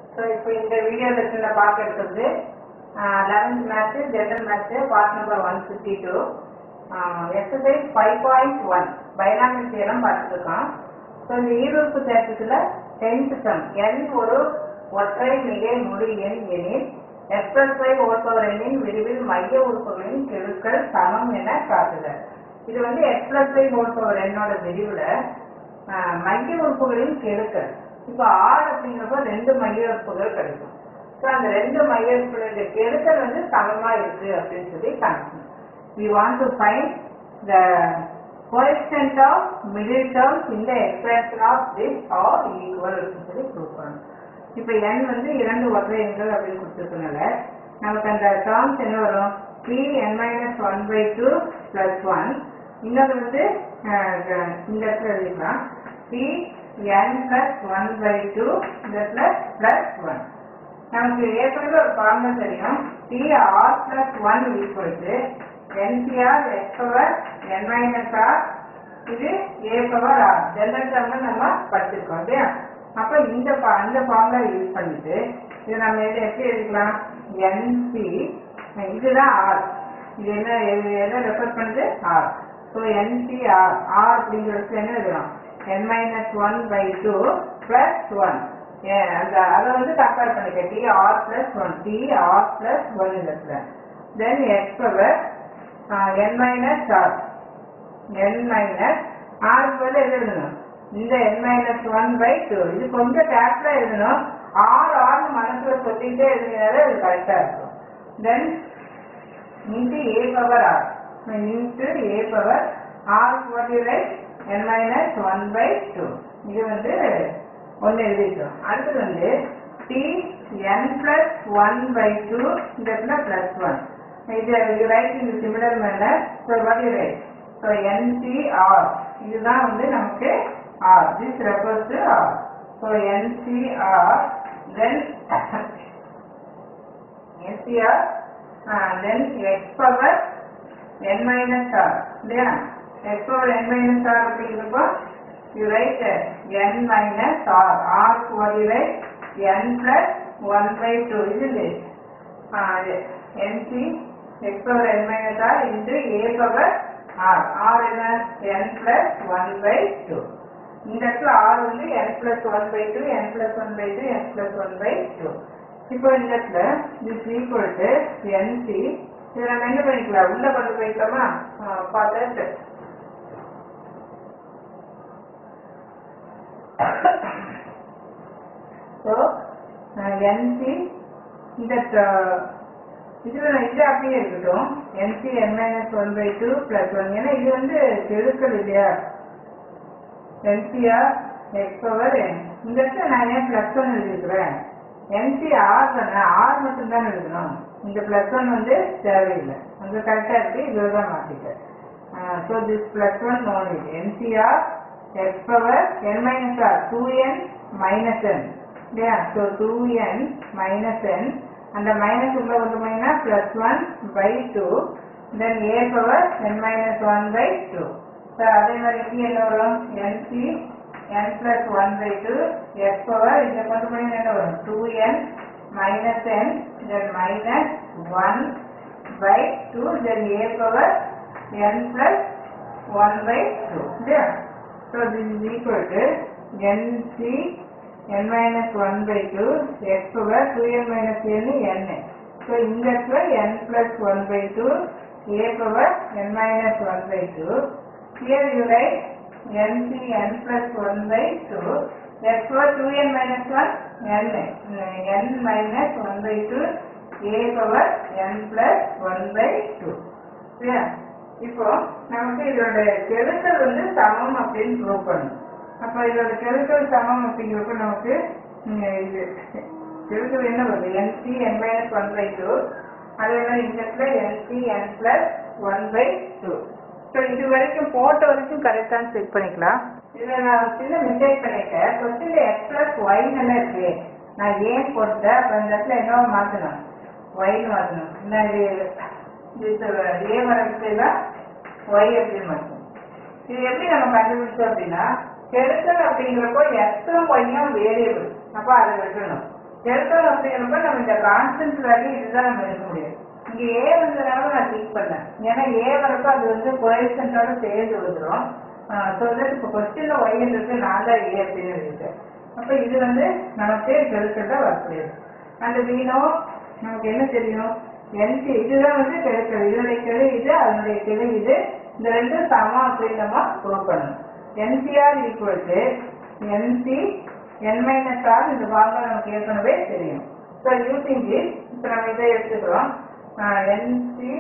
so இப்போ இந்த video லெசனில் பார்க்க இருக்கிறது eleventh maths general maths part number one fifty two exercise five point one binomial theorem பார்த்துருக்கோம் ஸோ இந்த ஈருறுப்பு தேட்டத்தில் டென்த் சம் n ஒரு ஒற்றை மிகை முழு எண் எனில் எக்ஸ் பிளஸ் ஃபைவ் ஓட்டோவர் எண்ணின் விரிவில் மைய உறுப்புகளின் கெழுக்கள் சமம் என காட்டுக இது வந்து எக்ஸ் பிளஸ் ஃபைவ் ஓட்டோவர் எண்ணோட விரிவில் ஆஹ் மைய உறுப்புகளின் கெழுக்கள் இப்போ ஆர் அப்படிங்கிறப்போ ரெண்டு மைய உறுப்புகள் கிடைக்கும் ஸோ அந்த ரெண்டு மைய உறுப்புகளுடைய கெழுக்கள் வந்து சமமா இருக்கு அப்படின்னு சொல்லி காமிக்கணும் we want to find the coefficient of middle terms in the expression of this or equal அப்படின்னு சொல்லி ப்ரூவ் பண்ணணும் இப்போ n வந்து இரண்டு ஒற்றை எண்கள் அப்படின்னு கொடுத்துருக்கனால நமக்கு அந்த டேர்ம்ஸ் என்ன வரும் p n minus one by two plus one இன்னொரு வந்து அஹ், இந்த இடத்துல எழுதிக்கலாம் p n plus one by two இந்த இடத்துல பிளஸ் ஒன் நமக்கு ஏற்கனவே ஒரு ஃபார்முலா தெரியும் p r plus one equal to n c r x power n minus r இது a power r general term நம்ம படிச்சிருக்கோம் இல்லையா அப்போ இந்த பா- அந்த ஃபார்முலா யூஸ் பண்ணிட்டு இது நம்ம எது எப்படி எழுதிக்கலாம் என்சி இதுதான் ஆர் இது என்ன இது எதை ரெஃபர் பண்ணுது r so n c r r அப்படிங்கிறது என்ன எழுதலாம் n minus one by two plus one அந்த அதை வந்து கம்பேர் பண்ணிக்க T r plus one T r plus one இடத்துல then x power n minus r n minus ஆருக்கு பதில் எது எழுதணும் இந்த n minus one by two இது கொஞ்சம் கேர்ஃபுல்லாக எழுதணும் ஆர் ஆர்னு மனசுல சொல்லிட்டே எழுதினாலே அது கரெக்டாக இருக்கும் then into a power r into a power r what you write n minus one by two இது வந்து ஒன்று எழுதிட்டோம் அடுத்தது வந்து T n plus one by two இந்த இடத்துல பிளஸ் ஒன் இது யூ ரைட் இந்த similar manner so what you write so n c r இதுதான் வந்து நமக்கு r this refers to r so n c r then NCR uh, then x power n minus r இல்லையா x power n minus r அப்படிங்கிறப்போ you write uh, n minus r r க்கு what you write n plus 1 by 2 isn't it uh, nc x power n minus r into a power r r என்ன n plus 1 by 2 இந்த இடத்துல r வந்து n plus 1 by 2 n plus 1 by 2 n plus 1 by 2 இப்போ இந்த இடத்துல this equal to nc இதை நம்ம என்ன பண்ணிக்கலாம் உள்ள கொண்டு போய்க்கலாமா பார்த்து ஸோ nc இந்த ட- இதுல இது அப்படியே இருக்கட்டும் nc n minus one by two plus one ஏன்னா இது வந்து கெழுக்கள் இல்லையா என்சிஆர் எக்ஸ் பவர் இந்த இடத்துல நான் ஏன் பிளஸ் ஒன் எழுதிக்கிறேன் என்சிஆர் தானே ஆர் மட்டும் தான் எழுதணும் இந்த பிளஸ் ஒன் வந்து தேவையில்லை அங்கே கரெக்டாக இருக்கு இதில் தான் மாற்றிட்டேன் ஸோ திஸ் பிளஸ் ஒன் நோன் இது n c r x power n minus r two n minus n இல்லையா so two n minus n அந்த மைனஸ் உள்ள கொண்டு போனீங்கன்னா plus one by two then a power n minus one by two so அதே மாதிரி இங்கே என்ன வரும் n c n plus one by two x power இந்த கொண்டு போய் என்ன வரும் two n minus n then minus one by two then a power n plus one by two இல்லையா so this is equal to n c n minus one by two x power two n minus n n so இந்த இடத்துல n plus one by two a power n minus one by two Here you write nc n plus 1 by 2 x power 2n minus 1 n n minus 1 by 2 a power n plus 1 by 2 சரியா இப்போ நமக்கு இதோட கெழுக்கள் வந்து சமம் அப்படின்னு prove பண்ணணும் அப்போ இதோட கெழுக்கள் சமம் அப்படிங்கிறப்ப நமக்கு ம், இது கெழுக்கள் என்ன வருது nc n minus 1 by 2 அதே மாதிரி இந்த இடத்துல nc n plus 1 by 2 so இது வரைக்கும் போட்ட வரைக்கும் கரெக்டாக செக் பண்ணிக்கலாம் இதில் நான் ஒரு சின்ன மிஸ்டேக் பண்ணிட்டேன் கொஸ்டின்ல எக்ஸ் பிளஸ் ஒய்ன்னு இருக்கு நான் ஏன் போட்டேன் அப்போ இந்த இடத்துல என்னவோ மாற்றணும் ஒய்னு மாற்றணும் என்ன இது இது ஏ வரதுல ஒய் அப்படின்னு மாற்றணும் இது எப்படி நம்ம கண்டுபிடிச்சோம் அப்படின்னா கெடுத்தல் அப்படிங்கிறப்போ எக்ஸும் ஒய்யும் வேரியபிள் அப்போ அதை விட்டுணும் பெருக்கல் அப்படிங்கிறப்ப நம்ம இந்த கான்ஸ்டன்ட் வேல்யூ இதுதான் நம்ம எடுக்க முடியும் இங்க ஏ வந்ததுனால நான் கிளிக் பண்ணேன் ஏன்னா ஏ வரப்ப அது வந்து கோஎஃபிஷியன்ட்டோட சேர்ந்து வந்துடும் ஸோ தட் இப்போ கொஸ்டின்ல ஒய் இருக்கு நான் தான் ஏ அப்படின்னு இருக்கு அப்போ இது வந்து நமக்கு பெருக்கல்ல வரக்கூடியது அந்த வீணோ நமக்கு என்ன தெரியும் என்சி இதுதான் வந்து பெருக்கல் இதனுடைய கிளை இது அதனுடைய கிளை இது இந்த ரெண்டும் சமம் அப்படின்னு நம்ம ப்ரூவ் பண்ணணும் n c r equal to n c n minus r இந்த ஃபார்முலா நமக்கு ஏற்கனவே தெரியும் ஸோ யூசிங் திஸ் இப்போ நம்ம இதை எடுத்துக்கிறோம் என்சி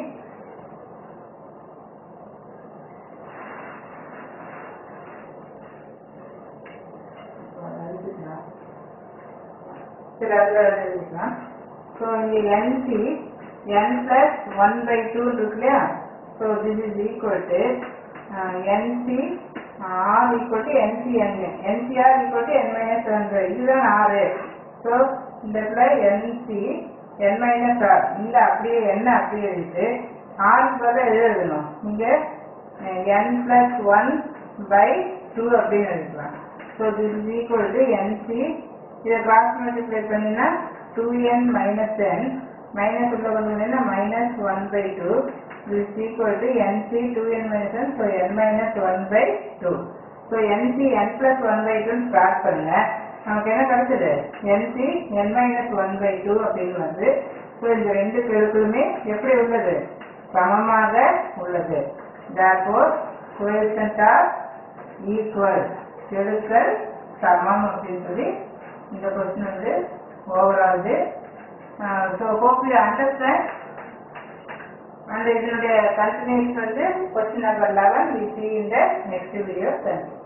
சரி அதில் எழுதிக்கலாம் ஸோ இங்கே n c n plus one by two இருக்கு இல்லையா so this is equal to n c r equal to n c n n c r equal to n minus one by இதுதான் ஆறு ஸோ இந்த இடத்துல என்சி என் மைனஸ் ஆர் இந்த அப்படியே என்ன அப்படியே எழுதிட்டு ஆருக்கு பதிலாக எது எழுதணும் இங்கே n plus one by two அப்படின்னு எழுதிக்கலாம் so this is equal to n c இதை கிராஸ் மல்டிப்ளை பண்ணினா two n minus n minus உள்ள கொண்டு வந்தீங்கன்னா minus one by two is equal to n c two n minus n so n minus one by two so n c n plus one by டூன்னு start பண்ணுங்க நமக்கு என்ன கிடைச்சது n c n minus one by two அப்படின்னு வந்து so இந்த ரெண்டு பெருக்களுமே எப்படி உள்ளது சமமாக உள்ளது therefore coefficient are equal பெருக்கல் சமம் அப்படின்னு சொல்லி இந்த கொஸ்டின் வந்து ஓவர் ஆகுது so hope you understand and இதனுடைய கண்டினியூஸ் வந்து question number eleven V C இந்த நெக்ஸ்ட் வீடியோ தேங்க்யூ